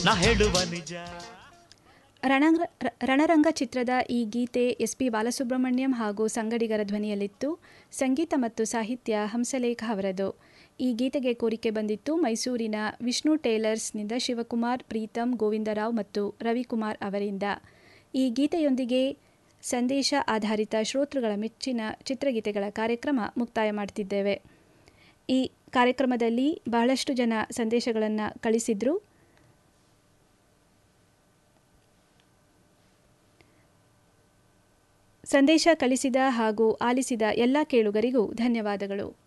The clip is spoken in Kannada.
ನಾ ಹೇಳುವ ನಿಜ ರಣರಂಗ ರ- ರಣರಂಗ ಚಿತ್ರದ ಈ ಗೀತೆ ಎಸ್ ಪಿ ಬಾಲಸುಬ್ರಹ್ಮಣ್ಯಂ ಹಾಗೂ ಸಂಗಡಿಗರ ಧ್ವನಿಯಲ್ಲಿತ್ತು ಸಂಗೀತ ಮತ್ತು ಸಾಹಿತ್ಯ ಹಂಸಲೇಖ ಅವರದು ಈ ಗೀತೆಗೆ ಕೋರಿಕೆ ಬಂದಿತ್ತು ಮೈಸೂರಿನ ವಿಷ್ಣು ಟೇಲರ್ಸ್ನಿಂದ ಶಿವಕುಮಾರ್ ಪ್ರೀತಮ್ ಗೋವಿಂದರಾವ್ ಮತ್ತು ರವಿಕುಮಾರ್ ಅವರಿಂದ ಈ ಗೀತೆಯೊಂದಿಗೆ ಸಂದೇಶ ಆಧಾರಿತ ಶ್ರೋತೃಗಳ ಮೆಚ್ಚಿನ ಚಿತ್ರಗೀತೆಗಳ ಕಾರ್ಯಕ್ರಮ ಮುಕ್ತಾಯ ಮಾಡ್ತಿದ್ದೇವೆ ಈ ಕಾರ್ಯಕ್ರಮದಲ್ಲಿ ಬಹಳಷ್ಟು ಜನ ಸಂದೇಶಗಳನ್ನು ಕಳಿಸಿದ್ರು ಸಂದೇಶ ಕಳಿಸಿದ ಹಾಗೂ ಆಲಿಸಿದ ಎಲ್ಲ ಕೇಳುಗರಿಗೂ ಧನ್ಯವಾದಗಳು